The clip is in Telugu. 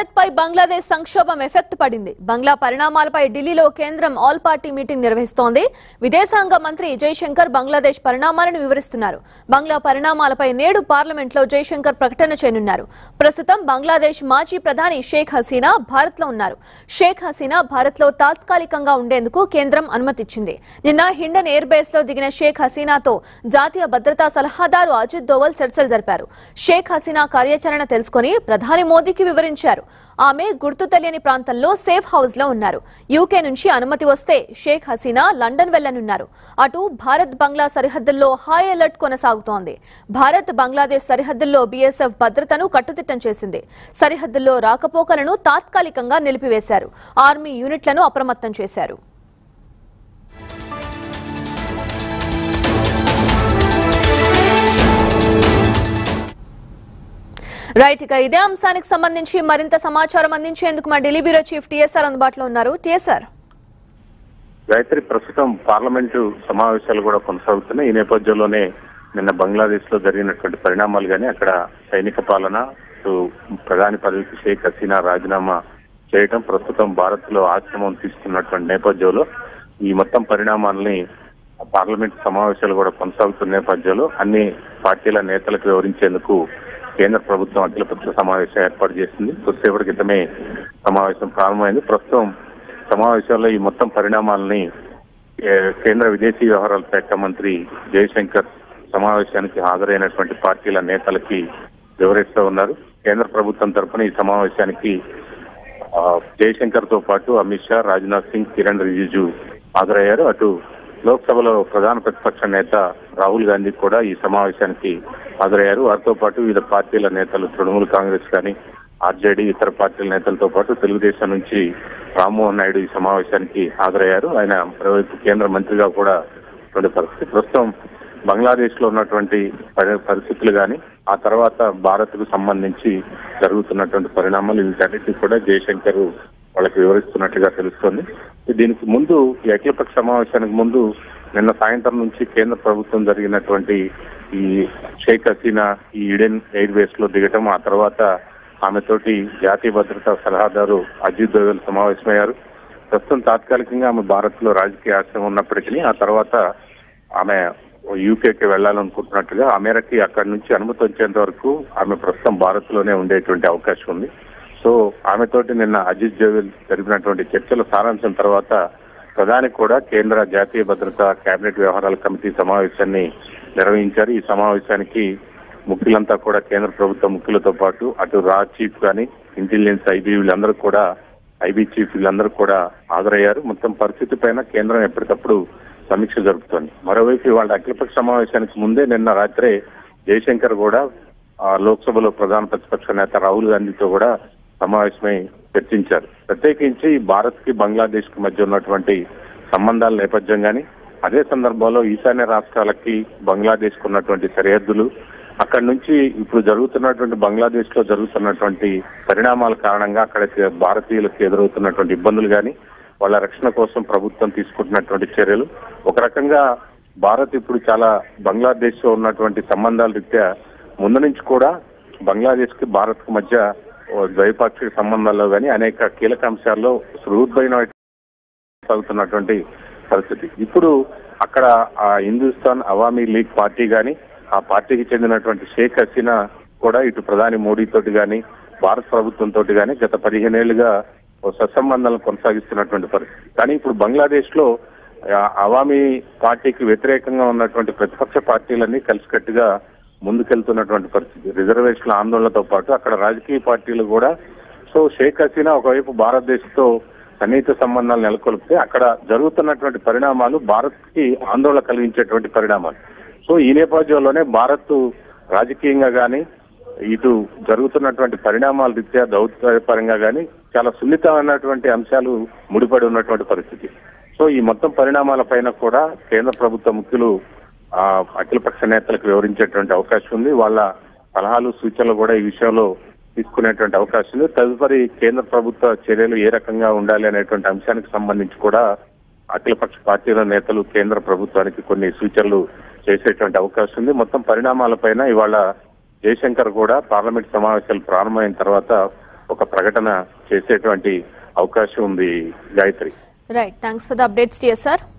భారత్ పై బంగ్లాదేశ్ సంక్షోభం ఎఫెక్ట్ పడింది బంగ్లా పరిణామాలపై ఢిల్లీలో కేంద్రం ఆల్ పార్టీ మీటింగ్ నిర్వహిస్తోంది విదేశాంగ మంత్రి జైశంకర్ బంగ్లాదేశ్ పరిణామాలను వివరిస్తున్నారు బంగ్లా పరిణామాలపై నేడు పార్లమెంట్లో జైశంకర్ ప్రకటన చేయనున్నారు ప్రస్తుతం బంగ్లాదేశ్ మాజీ ప్రధాని షేక్ హసీనా భారత్ లో ఉన్నారు షేక్ హసీనా భారత్ లో తాత్కాలికంగా ఉండేందుకు కేంద్రం అనుమతిచ్చింది నిన్న హిండన్ ఎయిర్ బేస్ లో దిగిన షేక్ హసీనాతో జాతీయ భద్రతా సలహాదారు అజిత్ దోవల్ చర్చలు జరిపారు షేక్ హసీనా కార్యాచరణ తెలుసుకుని ప్రధాని మోదీకి వివరించారు ఆమె గుర్తు తెలియని ప్రాంతంలో సేఫ్ హౌస్ లో ఉన్నారు యూకే నుంచి అనుమతి వస్తే షేక్ హసీనా లండన్ వెళ్లనున్నారు అటు భారత్ బంగ్లా సరిహద్దుల్లో హై అలర్ట్ కొనసాగుతోంది భారత్ బంగ్లాదేశ్ సరిహద్దుల్లో బీఎస్ఎఫ్ భద్రతను కట్టుదిట్టం చేసింది సరిహద్దుల్లో రాకపోకలను తాత్కాలికంగా నిలిపివేశారు ఆర్మీ యూనిట్లను అప్రమత్తం చేశారు రైట్ ఇక ఇదే అంశానికి సంబంధించి మరింత సమాచారం అందించేందుకు మా ఢిల్లీ బ్యూరో చీఫ్ టీఎస్ఆర్ అందుబాటులో ఉన్నారు టీఎస్ఆర్ గాయత్రి ప్రస్తుతం పార్లమెంటు సమావేశాలు కూడా కొనసాగుతున్నాయి ఈ నేపథ్యంలోనే నిన్న బంగ్లాదేశ్ లో జరిగినటువంటి పరిణామాలు కానీ అక్కడ సైనిక పాలన ఇటు ప్రధాని పదవికి షేక్ హసీనా రాజీనామా చేయటం ప్రస్తుతం భారత్ లో ఆశ్రమం తీసుకున్నటువంటి నేపథ్యంలో ఈ మొత్తం పరిణామాలని పార్లమెంట్ సమావేశాలు కూడా కొనసాగుతున్న నేపథ్యంలో అన్ని పార్టీల నేతలకు వివరించేందుకు కేంద్ర ప్రభుత్వం అఖిలపక్ష సమావేశం ఏర్పాటు చేసింది కొద్దిసేపటి క్రితమే సమావేశం ప్రారంభమైంది ప్రస్తుతం సమావేశంలో ఈ మొత్తం పరిణామాలని ఏ, కేంద్ర విదేశీ వ్యవహారాల శాఖ మంత్రి జయశంకర్ సమావేశానికి హాజరైనటువంటి పార్టీల నేతలకి వివరిస్తూ ఉన్నారు కేంద్ర ప్రభుత్వం తరఫున ఈ సమావేశానికి ఆ, జయశంకర్ తో పాటు అమిత్ షా రాజ్నాథ్ సింగ్ కిరణ్ రిజిజు హాజరయ్యారు అటు లోక్సభలో ప్రధాన ప్రతిపక్ష నేత రాహుల్ గాంధీ కూడా ఈ సమావేశానికి హాజరయ్యారు వారితో పాటు వివిధ పార్టీల నేతలు తృణమూల్ కాంగ్రెస్ కానీ ఆర్జేడీ ఇతర పార్టీల నేతలతో పాటు తెలుగుదేశం నుంచి రామ్మోహన్ నాయుడు ఈ సమావేశానికి హాజరయ్యారు ఆయన మరోవైపు కేంద్ర మంత్రిగా కూడా ఉండే పరిస్థితి ప్రస్తుతం బంగ్లాదేశ్ లో ఉన్నటువంటి పరి- పరిస్థితులు కానీ ఆ తర్వాత భారత్ కు సంబంధించి జరుగుతున్నటువంటి పరిణామాలు వీటన్నిటిని కూడా జయశంకర్ వాళ్ళకి వివరిస్తున్నట్టుగా తెలుస్తోంది దీనికి ముందు ఈ అఖిలపక్ష సమావేశానికి ముందు నిన్న సాయంత్రం నుంచి కేంద్ర ప్రభుత్వం జరిగినటువంటి ఈ షేక్ హసీనా ఈ ఈడెన్ ఎయిర్ బేస్ లో దిగటం ఆ తర్వాత ఆమెతోటి జాతీయ భద్రతా సలహాదారు అజిత్ దోవల్ సమావేశమయ్యారు ప్రస్తుతం తాత్కాలికంగా ఆమె భారత్ లో రాజకీయ ఆశ్రయం ఉన్నప్పటికీ ఆ తర్వాత ఆమె యూకేకి వెళ్లాలనుకుంటున్నట్టుగా ఆ మేరకి అక్కడి నుంచి అనుమతి వచ్చేంత వరకు ఆమె ప్రస్తుతం భారత్ లోనే ఉండేటువంటి అవకాశం ఉంది సో ఆమెతోటి నిన్న అజిత్ జోవెల్ జరిపినటువంటి చర్చల సారాంశం తర్వాత ప్రధాని కూడా కేంద్ర జాతీయ భద్రత కేబినెట్ వ్యవహారాల కమిటీ సమావేశాన్ని నిర్వహించారు ఈ సమావేశానికి ముఖ్యులంతా కూడా కేంద్ర ప్రభుత్వ ముఖ్యులతో పాటు అటు రా చీఫ్ కానీ ఇంటెలిజెన్స్ ఐబీ వీళ్ళందరూ కూడా ఐబీ చీఫ్ వీళ్ళందరూ కూడా హాజరయ్యారు మొత్తం పరిస్థితి పైన కేంద్రం ఎప్పటికప్పుడు సమీక్ష జరుపుతోంది మరోవైపు ఇవాళ అఖిలపక్ష సమావేశానికి ముందే నిన్న రాత్రే జయశంకర్ కూడా ఆ, లోక్సభలో ప్రధాన ప్రతిపక్ష నేత రాహుల్ గాంధీతో కూడా సమావేశమై చర్చించారు ప్రత్యేకించి భారత్ కి బంగ్లాదేశ్ కి మధ్య ఉన్నటువంటి సంబంధాల నేపథ్యం గాని అదే సందర్భంలో ఈశాన్య రాష్ట్రాలకి బంగ్లాదేశ్ కు ఉన్నటువంటి సరిహద్దులు అక్కడి నుంచి ఇప్పుడు జరుగుతున్నటువంటి బంగ్లాదేశ్ లో జరుగుతున్నటువంటి పరిణామాల కారణంగా అక్కడ భారతీయులకు ఎదురవుతున్నటువంటి ఇబ్బందులు గాని వాళ్ళ రక్షణ కోసం ప్రభుత్వం తీసుకుంటున్నటువంటి చర్యలు ఒక రకంగా భారత్ ఇప్పుడు చాలా బంగ్లాదేశ్ లో ఉన్నటువంటి సంబంధాల రీత్యా ముందు నుంచి కూడా బంగ్లాదేశ్ కి భారత్ కు మధ్య ఓ ద్వైపాక్షిక సంబంధాల్లో కానీ అనేక కీలక అంశాల్లో సుహృద్భైన సాగుతున్నటువంటి పరిస్థితి ఇప్పుడు అక్కడ ఆ హిందుస్థాన్ అవామీ లీగ్ పార్టీ గాని ఆ పార్టీకి చెందినటువంటి షేక్ హసీనా కూడా ఇటు ప్రధాని మోడీ తోటి గాని భారత ప్రభుత్వం తోటి గాని గత పదిహేనేళ్లుగా ఓ సత్సంబంధాలను కొనసాగిస్తున్నటువంటి పరిస్థితి కానీ ఇప్పుడు బంగ్లాదేశ్ లో ఆ, అవామీ పార్టీకి వ్యతిరేకంగా ఉన్నటువంటి ప్రతిపక్ష పార్టీలన్నీ కలిసికట్టుగా ముందుకెళ్తున్నటువంటి పరిస్థితి రిజర్వేషన్ల ఆందోళనతో పాటు అక్కడ రాజకీయ పార్టీలు కూడా సో షేక్ హసీనా ఒకవైపు భారతదేశంతో సన్నిహిత సంబంధాలు నెలకొల్పితే అక్కడ జరుగుతున్నటువంటి పరిణామాలు భారత్ కి ఆందోళన కలిగించేటువంటి పరిణామాలు సో ఈ నేపథ్యంలోనే భారత్ రాజకీయంగా గాని ఇటు జరుగుతున్నటువంటి పరిణామాల రీత్యా దౌత్యపరంగా గాని చాలా సున్నితమైనటువంటి అంశాలు ముడిపడి ఉన్నటువంటి పరిస్థితి సో ఈ మొత్తం పరిణామాల పైన కూడా కేంద్ర ప్రభుత్వ ముఖ్యులు ఆ అఖిలపక్ష నేతలకు వివరించేటువంటి అవకాశం ఉంది వాళ్ళ సలహాలు సూచనలు కూడా ఈ విషయంలో తీసుకునేటువంటి అవకాశం ఉంది తదుపరి కేంద్ర ప్రభుత్వ చర్యలు ఏ రకంగా ఉండాలి అనేటువంటి అంశానికి సంబంధించి కూడా అఖిలపక్ష పార్టీల నేతలు కేంద్ర ప్రభుత్వానికి కొన్ని సూచనలు చేసేటువంటి అవకాశం ఉంది మొత్తం పరిణామాలపైన ఇవాళ జయశంకర్ కూడా పార్లమెంట్ సమావేశాలు ప్రారంభమైన తర్వాత ఒక ప్రకటన చేసేటువంటి అవకాశం ఉంది Gayatri right thanks for the updates TS sir